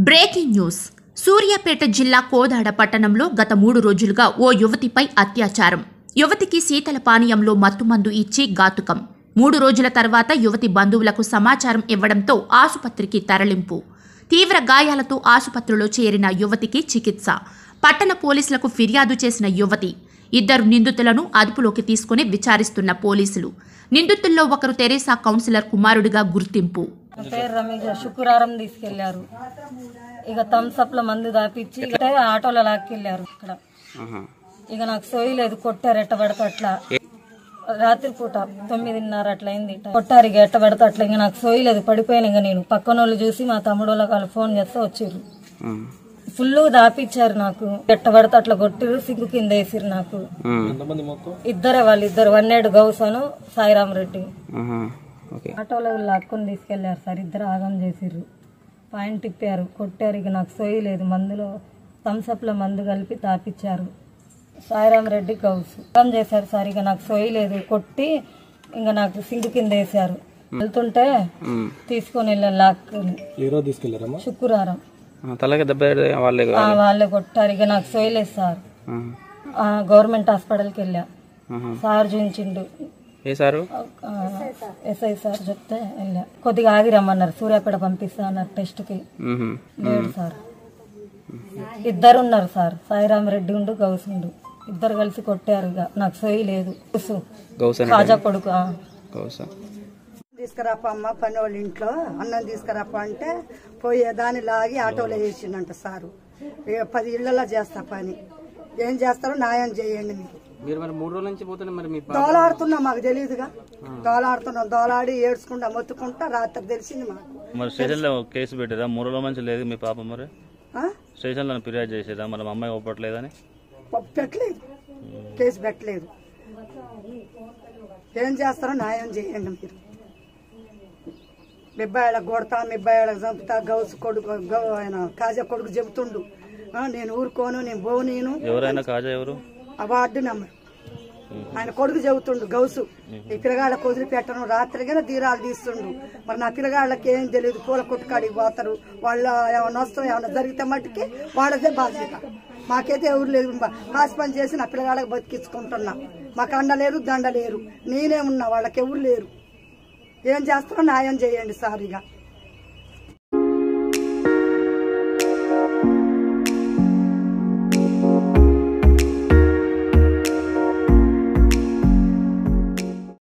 Breaking news Suryapet జిల్లా కోదాడ పట్టణంలో గత మూడు రోజులుగా ఓ యువతిపై అత్యాచారం యువతికి శీతల పానీయంలో మత్తుమందు ఇచ్చి ఘాతుకం మూడు రోజుల తర్వాత యువతి బంధువులకు సమాచారం ఇవ్వడంతో ఆసుపత్రికి తరలింపు తీవ్ర గాయాలతో ఆసుపత్రిలో చేరిన యువతికి చికిత్స పట్టణ పోలీసులకు ఫిర్యాదు చేసిన యువతి ఇద్దరు నిందితులను అదుపులోకి తీసుకుని విచారిస్తున్న పోలీసులు నిందితుల్లో ఒకరు తెరేసా కౌన్సిలర్ కుమారుడిగా గుర్తింపు నా పేరు రమేష్ శుక్రవారం తీసుకెళ్లారు ఇక థమ్స్అప్ లో మందు దాపిచ్చి ఇక ఆటోలో లాక్కెళ్లారు ఇక్కడ ఇక నాకు సోయి లేదు కొట్టారు ఎట్ట పడితే అట్లా రాత్రి పూట తొమ్మిదిన్నర అట్లా అయింది కొట్టారు ఇక ఎట్ట పడితే అట్లా ఇక నాకు సోయి లేదు పడిపోయాను ఇక నేను పక్కన వాళ్ళు చూసి మా తమ్ముడు వాళ్ళకి వాళ్ళు ఫోన్ చేస్తే వచ్చారు ఫుల్ దాపిచ్చారు నాకు ఎట్ట పడితే అట్లా కొట్టిరు సిగ్గు కింద వేసిరు నాకు ఇద్దరే వాళ్ళు ఇద్దరు వన్నేడు గౌసను సాయిరామ్ రెడ్డి ఓకే ఆటోలో లాక్కొని తీసుకెళ్లారు సార్ ఇద్దరు ఆగం చేసిర్రు పాయింట్ తిప్పారు కొట్టారు ఇక నాకు సోయి లేదు మందులో థమ్స్అప్లో మందు కలిపి తాపిచ్చారు సాయిరామ్ రెడ్డి గౌస్ ఆగం చేశారు సార్ ఇక నాకు సోయి లేదు కొట్టి ఇంకా నాకు సింగు కింద వేసారు వెళ్తుంటే తీసుకొని వెళ్ళాను లాక్కొని ఏ రోజు తీసుకెళ్లారమ్మా శుక్రవారం తలకి దెబ్బ వాళ్ళే ఆ, వాళ్ళే కొట్టారు ఇక నాకు సోయి లేదు సార్ ఆ, గవర్నమెంట్ హాస్పిటల్కి వెళ్ళా సార్ చూపించిండు ఏ సారు ఆ, ఎస్ఐ సార్ చెప్తే వెళ్ళా కొద్దిగా ఆగి రమ్మన్నారు సూర్యాపేట పంపిస్తా అన్నారు టెస్ట్కి మ్మ్. లేడు సార్ ఇద్దరు ఉన్నారు సార్ సాయిరామ్ రెడ్డి ఉండు గౌస్ ఉండు ఇద్దరు కలిసి కొట్టారు ఇక నాకు సోయి లేదు గౌసు. గౌసన్ కాజా కొడుకు ఆ. గౌసా తీసుకురాప అమ్మ పని వాళ్ళ ఇంట్లో అన్నం తీసుకురాప అంటే పోయేదాన్ని లాగి ఆటోలో వేసిండంట సారు ఇక పది ఇళ్లలో చేస్తా పని ఏం చేస్తారో న్యాయం చేయండి మీరు మీరు మరి మూడు రోజుల నుంచి పోతే మరి మీ దోలాడుతున్నాం మాకు తెలియదుగా దోలాడుతున్నాం దోలాడి ఏడ్చుకుంటా మొత్తుకుంటా రాత్రి తెలిసింది మాకు మరి స్టేషన్లో కేసు పెట్టారా మూడు రోజుల మంచి లేదు మీ పాప మరి ఆ? స్టేషన్లో ఫిర్యాదు చేసేదా మరి మా అమ్మాయి ఒప్పట్లేదని పెట్టలేదు కేసు పెట్టలేదు ఏం చేస్తారో న్యాయం చేయండి మీరు మిబ్బాయిలకు కొడతా మిబ్బాయిలకు చంపుతా గౌసు కొడుకు గౌ ఆయన కాజా కొడుకు చెబుతుండు ఆ, నేను ఊరుకోను నేను పోవు నేను ఎవరైనా కాజా ఎవరు ఆ వార్డు నెంబర్ ఆయన కొడుకు చెబుతుండు గౌసు ఈ పిల్లగాళ్ళకి వదిలిపెట్టను రాత్రిగానే తీరాలు తీస్తుండు మరి నా పిల్లగాళ్ళకి ఏం తెలియదు పూల కొట్టుకాడికి పోతారు వాళ్ళ ఏమైనా వస్తాం ఏమైనా జరిగితే మట్టుకి వాళ్ళదే బాధ్యత మాకైతే ఎవరు లేదు కాసి పని చేసి నా పిల్లగాళ్ళకి బతికించుకుంటున్నా మాకు అండ లేరు దండ లేరు నేనే ఉన్నా వాళ్ళకి ఎవరు లేరు ఏం చేస్తారో న్యాయం చేయండి సార్ ఇక